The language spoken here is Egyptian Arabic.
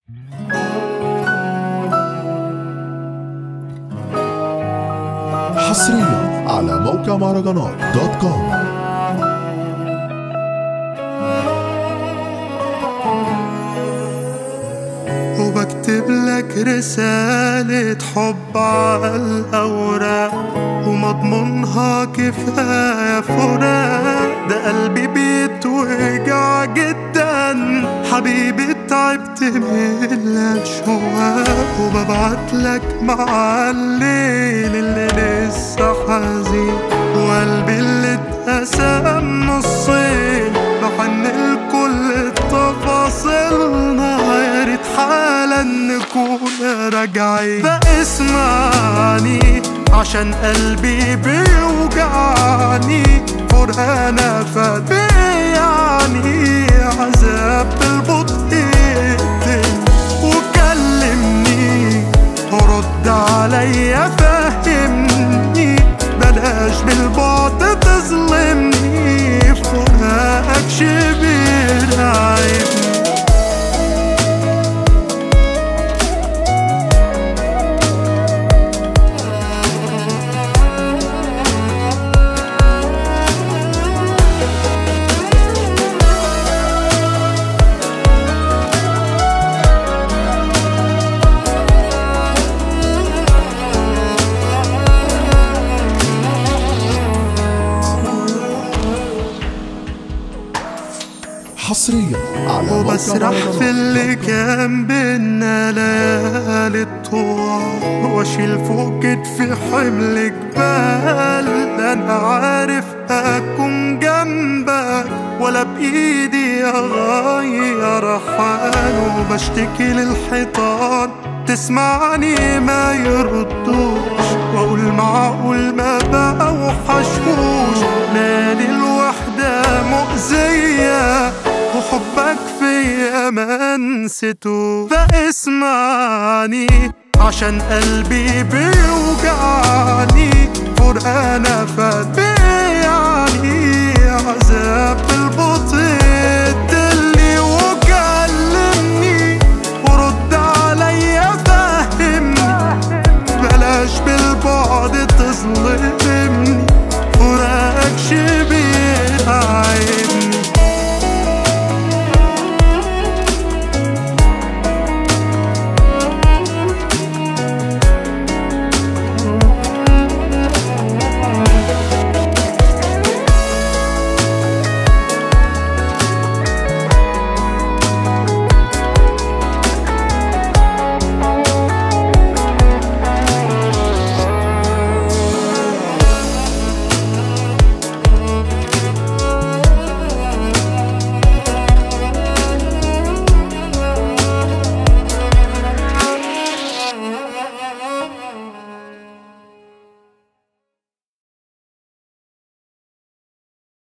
حصريا على موقع مهرجانات دوت كوم وبكتب لك رسالة حب على الأوراق ومضمونها كفاية فراق ده قلبي بيتوجع جدا حبيبي تعبت من الأشواق وببعت لك مع الليل اللي لسه حزين وقلبي اللي اتقسم نصين بحن لكل تفاصيلنا يا ريت حالا نكون راجعين فاسمعني عشان قلبي بيوجعني فرقانا فات بيعني عذاب بالبطء يقتل وكلمني رد عليا فهمني بلاش بالبعد تظلمني فراقك شبير عيبني حصريا على موقع وبسرح في مهرجانات اللي كان بينا ليالي الطوال واشيل فوق كتفي حمل جبال انا عارف اكون جنبك ولا بايدي اغير حاله وبشتكي للحيطان تسمعني ما يردوش واقول معقول ما بقى وحشوش مالي الوحدة مؤذية وحبك فيا ما نسيته فاسمعني عشان قلبي بيوجعني فرقانا فات بيعني عذاب بالبطيء